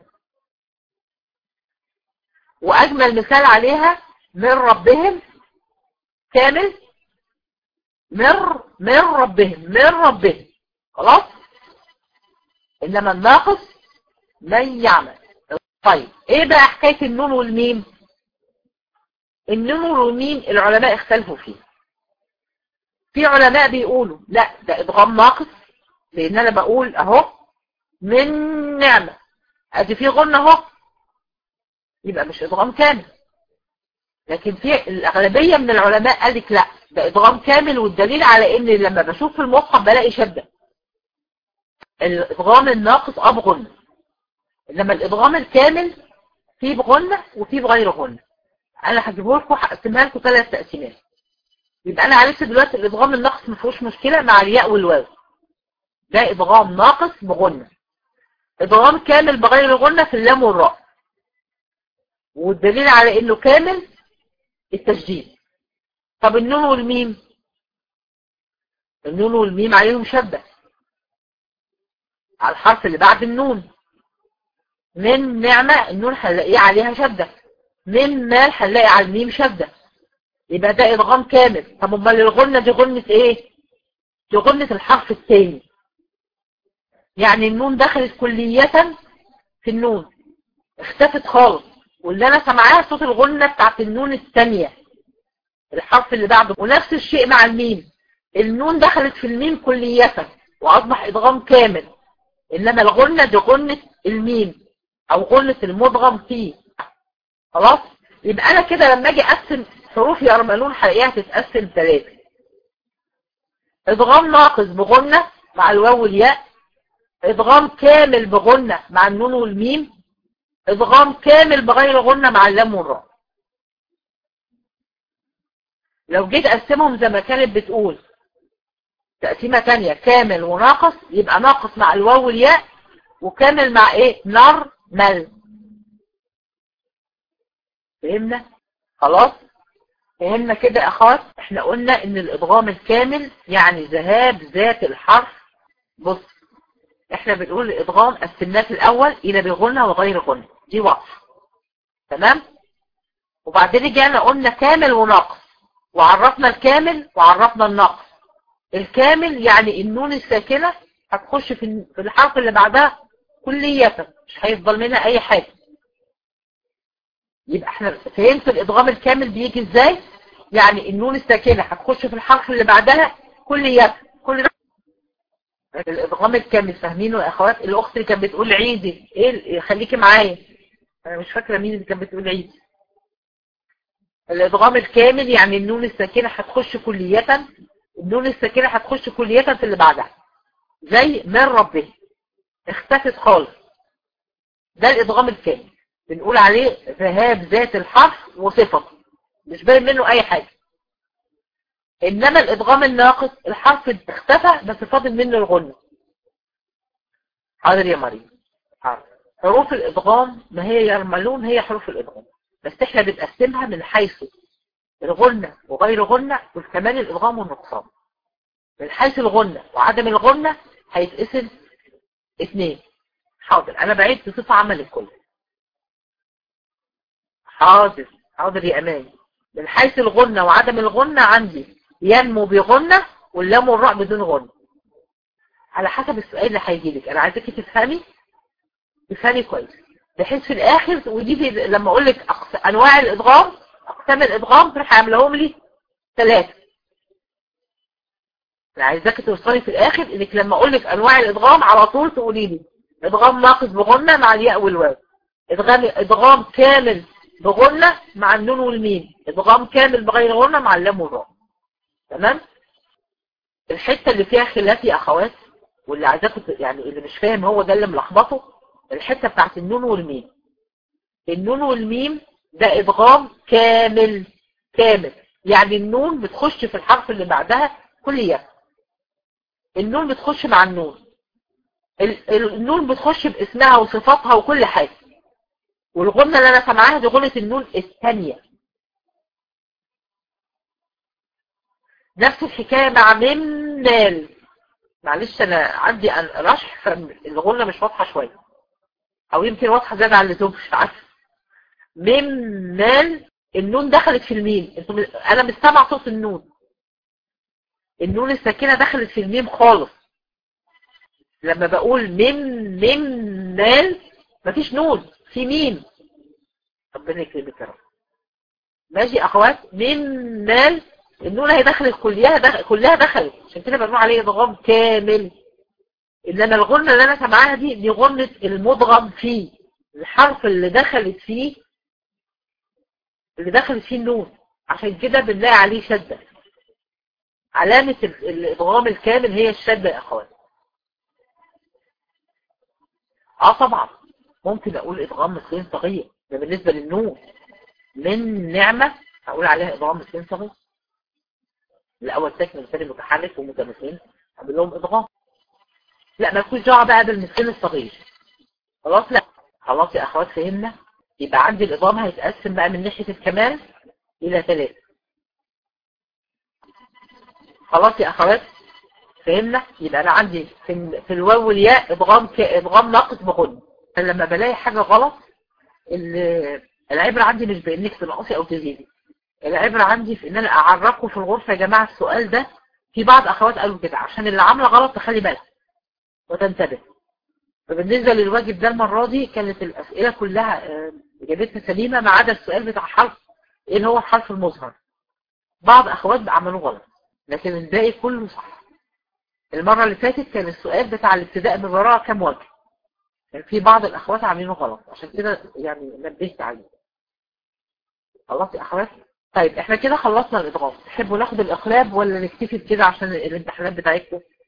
واجمل مثال عليها من ربهم كامل مر من ربهم من ربهم خلاص انما الناقص من يعمل طيب ايه بقى حكاية النون والميم النون والميم العلماء اختلفوا فيه في علماء بيقولوا لا ده ادغام ناقص لان انا بقول اهو من نعمة ادي في غنة اهو يبقى مش ادغام كامل لكن في الاغلبية من العلماء قال لك لا ده ادغام كامل والدليل على ان لما بشوف في المصحف بلاقي شدة الادغام الناقص اه بغنة انما الادغام الكامل فيه بغنة وفيه بغير غنة انا هجيبه لكم هقسمها لكم ثلاث تقسيمات يبقى انا عرفت دلوقتي الادغام الناقص ما فيهوش مشكله مع الياء والواو ده ادغام ناقص بغنة ادغام كامل بغير غنة في اللام والراء والدليل على انه كامل التشديد طب النون والميم النون والميم عليهم شدة على الحرف اللي بعد النون من نعمة النون هنلاقيه عليها شدة من مال هنلاقي على الميم شدة يبقى ده ادغام كامل طب امال الغنة دي غنة ايه دي غنة الحرف الثاني يعني النون دخلت كلية في النون اختفت خالص واللي انا سمعاها صوت الغنة بتاعت النون الثانية الحرف اللي بعده ونفس الشيء مع الميم النون دخلت في الميم كلية واصبح ادغام كامل انما الغنة دي غنة الميم او غنة المدغم فيه خلاص يبقى انا كده لما اجي اقسم حروف يرملون هلاقيها تتقسم ثلاثة ادغام ناقص بغنة مع الواو والياء ادغام كامل بغنة مع النون والميم ادغام كامل بغير غنة مع اللام والراء لو جيت اقسمهم زي ما كانت بتقول تقسيمة تانية كامل وناقص يبقى ناقص مع الواو والياء وكامل مع ايه نار مل فهمنا خلاص فهمنا كده اخوات احنا قلنا ان الادغام الكامل يعني ذهاب ذات الحرف بص احنا بنقول الادغام قسمناه في الاول الى بغنى وغير غنى دي واضحه تمام وبعدين رجعنا قلنا كامل وناقص وعرفنا الكامل وعرفنا الناقص الكامل يعني النون الساكنه هتخش في الحرف اللي بعدها كلية مش هيفضل منها اي حاجة يبقى احنا فهمت الادغام الكامل بيجي ازاي يعني النون الساكنة هتخش في الحرف اللي بعدها كلية كل الادغام الكامل فاهمينه يا اخوات الاخت اللي كانت بتقول عيدي ايه خليكي معايا انا مش فاكرة مين اللي كانت بتقول عيدي الادغام الكامل يعني النون الساكنة هتخش كلية النون الساكنة هتخش كلية في اللي بعدها زي من ربه اختفت خالص ده الادغام الكامل بنقول عليه ذهاب ذات الحرف وصفته مش باين منه اي حاجة انما الادغام الناقص الحرف اختفى بس فاضل منه الغنة حاضر يا مريم حاضر حروف الادغام ما هي يرملون هي حروف الادغام بس احنا بنقسمها من حيث الغنة وغير غنة وكمان الادغام والنقصان من حيث الغنة وعدم الغنة هيتقسم اثنين حاضر انا بعيد بصفة عامة للكل حاضر حاضر يا امان من حيث الغنة وعدم الغنة عندي ينمو بغنة واللام والراء بدون غنة على حسب السؤال اللي هيجي لك انا عايزاكي تفهمي تفهمي كويس بحيث في الاخر ودي في لما اقول لك أقس... انواع الادغام اقسام الادغام تروح عاملاهم لي ثلاثه انا عايزاكي توصلي في الاخر انك لما اقول لك انواع الادغام على طول تقولي لي ادغام ناقص بغنة مع الياء والواو ادغام ادغام كامل بغنة مع النون والميم ادغام كامل بغير غنة مع اللام والراء تمام الحتة اللي فيها خلاف يا اخوات واللي عايزاكم يعني اللي مش فاهم هو ده اللي ملخبطه الحتة بتاعت النون والميم النون والميم ده ادغام كامل كامل يعني النون بتخش في الحرف اللي بعدها كلية النون بتخش مع النون النون بتخش باسمها وصفاتها وكل حاجة والغنة اللي انا سامعاها دي غنة النون الثانية نفس الحكاية مع مال معلش انا عندي رشح فالغنة مش واضحة شوية او يمكن واضحة زيادة عن اللزوم مش عارف مال النون دخلت في الميم انا مش سامع صوت النون النون الساكنة دخلت في الميم خالص لما بقول ميم ميم مال مفيش نون في ميم ربنا يكرمك يا رب ماشي اخوات ميم مال النون هي دخلت كلها دخل كلها دخلت عشان كده بنقول عليه ادغام كامل انما الغنة اللي انا سامعاها دي دي غنة المدغم فيه الحرف اللي دخلت فيه اللي دخلت فيه النون عشان كده بنلاقي عليه شدة علامة الادغام الكامل هي الشدة يا اخوات اه طبعا ممكن اقول ادغام مثلين صغير ده بالنسبة للنون من نعمة اقول عليها ادغام مثلين صغير الاول ساكن الثاني متحرك ومتمثلين اعمل لهم ادغام لا ما تكونش دعوه بقى بالمثلين الصغير خلاص لا خلاص يا اخوات فهمنا يبقى عندي الادغام هيتقسم بقى من ناحية الكمال الى ثلاثة خلاص يا اخوات فهمنا يبقى انا عندي في, في الواو والياء ادغام ادغام ناقص بغن لما بلاقي حاجة غلط العبرة عندي مش بانك تنقصي او تزيدي العبرة عندي في ان انا اعرفكم في الغرفة يا جماعة السؤال ده في بعض اخوات قالوا كده عشان اللي عامله غلط تخلي بالك وتنتبه فبالنسبة للواجب ده المرة دي كانت الاسئلة كلها اجابتها سليمة ما عدا السؤال بتاع حرف ايه هو الحرف المظهر بعض اخوات عملوه غلط لكن الباقي كله صح المرة اللي فاتت كان السؤال بتاع الابتداء بالبراءة كام وجه كان في بعض الاخوات عاملينه غلط عشان كده يعني نبهت عليه خلاص يا اخوات طيب احنا كده خلصنا الادغام تحبوا ناخد الاقلاب ولا نكتفي بكده عشان الامتحانات بتاعتكم